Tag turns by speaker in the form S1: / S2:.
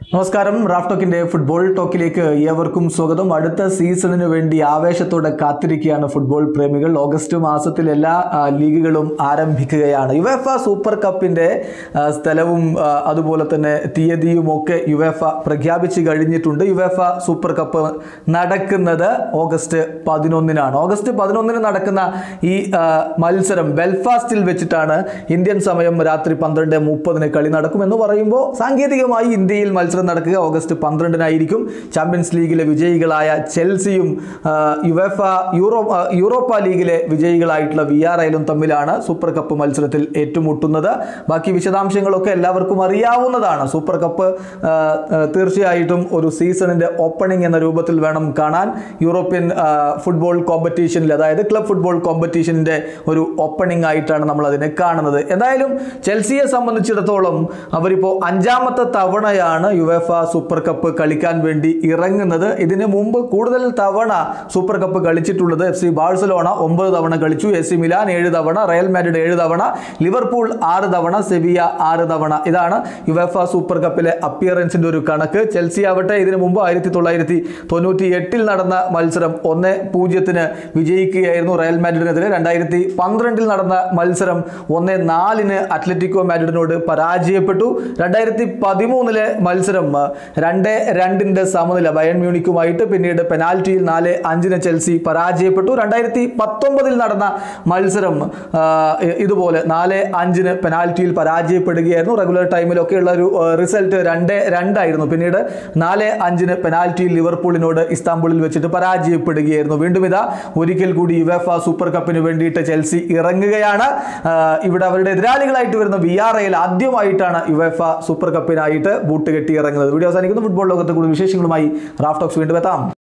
S1: നമസ്കാരം Raf ടോക്കിന്റെ football ടോക്കിലേക്ക് ഏവർക്കും സ്വാഗതം അടുത്ത സീസണിന് വേണ്ടി ആവേശത്തോടെ കാത്തിരിക്കുകയാണ് ഫുട്ബോൾ പ്രേമികൾ ഓഗസ്റ്റ് മാസത്തിൽ എല്ലാ ആ, ലീഗുകളും ആരംഭിക്കുകയാണ് യുവേഫ സൂപ്പർ കപ്പിന്റെ ആ, സ്ഥലവും ആ, അതുപോലെ തന്നെ തീയതിയും ഒക്കെ യുവേഫ പ്രഖ്യാപിച്ചു കഴിഞ്ഞിട്ടുണ്ട് യുവേഫ സൂപ്പർ കപ്പ് നടക്കുന്നത് ഓഗസ്റ്റ് പതിനൊന്നിനാണ് ഓഗസ്റ്റ് പതിനൊന്നിന് നടക്കുന്ന ഈ ആ, മത്സരം ബെൽഫാസ്റ്റിൽ വെച്ചിട്ടാണ് ഇന്ത്യൻ സമയം രാത്രി പന്ത്രണ്ട് മുപ്പതിന് കളി നടക്കും എന്ന് പറയുമ്പോൾ സാങ്കേതികമായി ഇന്ത്യയിൽ മത്സരം നടക്കുക ഓഗസ്റ്റ് പന്ത്രണ്ടിനായിരിക്കും ചാമ്പ്യൻസ് ലീഗിലെ വിജയികളായ ചെൽസിയും ആ, യുവേഫ യൂറോ ആ, യൂറോപ്പ ലീഗിലെ വിജയികളായിട്ടുള്ള വി ആർ ഐലും തമ്മിലാണ് സൂപ്പർ കപ്പ് മത്സരത്തിൽ ഏറ്റുമുട്ടുന്നത് ബാക്കി വിശദാംശങ്ങളൊക്കെ എല്ലാവർക്കും അറിയാവുന്നതാണ് സൂപ്പർ കപ്പ് ആ, ആ, തീർച്ചയായിട്ടും ഒരു സീസണിന്റെ ഓപ്പണിംഗ് എന്ന രൂപത്തിൽ വേണം കാണാൻ യൂറോപ്യൻ ആ, ഫുട്ബോൾ കോമ്പറ്റീഷനിൽ അതായത് ക്ലബ് ഫുട്ബോൾ കോമ്പറ്റീഷന്റെ ഒരു ഓപ്പണിംഗ് ആയിട്ടാണ് നമ്മൾ അതിനെ കാണുന്നത് എന്തായാലും ചെൽസിയെ സംബന്ധിച്ചിടത്തോളം അവരിപ്പോൾ അഞ്ചാമത്തെ തവണയാണ് യുവേഫ സൂപ്പർ കപ്പ് കളിക്കാൻ വേണ്ടി ഇറങ്ങുന്നത് ഇതിന് മുമ്പ് കൂടുതൽ തവണ സൂപ്പർ കപ്പ് കളിച്ചിട്ടുള്ളത് എഫ് സി ബാഴ്സലോണ ഒമ്പത് തവണ കളിച്ചു എ സി മിലാൻ ഏഴ് തവണ റയൽ മാഡ്രിഡ് ഏഴ് തവണ ലിവർപൂൾ ആറ് തവണ സെവിയ ആറ് തവണ ഇതാണ് യുവേഫ സൂപ്പർ കപ്പിലെ അപ്പിയറൻസിന്റെ ഒരു കണക്ക് ചെൽസി ആവട്ടെ ഇതിനു മുമ്പ് ആയിരത്തി തൊള്ളായിരത്തി തൊണ്ണൂറ്റി എട്ടിൽ നടന്ന മത്സരം ഒന്ന് പൂജ്യത്തിന് വിജയിക്കുകയായിരുന്നു റയൽ മാഡ്രിഡിനെതിരെ രണ്ടായിരത്തി പന്ത്രണ്ടിൽ നടന്ന മത്സരം ഒന്ന് നാലിന് അത്ലറ്റിക്കോ മാഡ്രിഡിനോട് പരാജയപ്പെട്ടു രണ്ടായിരത്തി പതിമൂന്നിലെ മത്സരം ആ, രണ്ട് രണ്ടിന്റെ സമനില ബയൺ മ്യൂണിക്കുമായിട്ട് പിന്നീട് പെനാൽറ്റിയിൽ നാല് അഞ്ചിന് ചെൽസി പരാജയപ്പെട്ടു രണ്ടായിരത്തി പത്തൊമ്പതിൽ നടന്ന മത്സരം ആ, ഇ- ഇതുപോലെ നാല് അഞ്ചിന് പെനാൽറ്റിയിൽ പരാജയപ്പെടുകയായിരുന്നു റെഗുലർ ടൈമിലൊക്കെയുള്ള ഒരു റിസൾട്ട് രണ്ട് രണ്ടായിരുന്നു പിന്നീട് നാല് അഞ്ചിന് പെനാൽറ്റിയിൽ ലിവർപൂളിനോട് ഇസ്താംബുളിൽ വെച്ചിട്ട് പരാജയപ്പെടുകയായിരുന്നു വീണ്ടും ഇതാ ഒരിക്കൽ കൂടി യുവേഫ സൂപ്പർ കപ്പിന് വേണ്ടിയിട്ട് ചെൽസി ഇറങ്ങുകയാണ് ആ, ഇവിടെ അവരുടെ എതിരാളികളായിട്ട് വരുന്ന വി ആർ ഐയിൽ ആദ്യമായിട്ടാണ് യുവേഫ സൂപ്പർ കപ്പിനായിട്ട് ബൂട്ട് കെട്ടി ഇറങ്ങുന്നത് വീഡിയോ അവസാനിക്കുന്നു ഫുട്ബോൾ ലോകത്തെ കൂടുതൽ വിശേഷങ്ങളുമായി റാഫ് ടോക്സ് വീണ്ടും എത്താം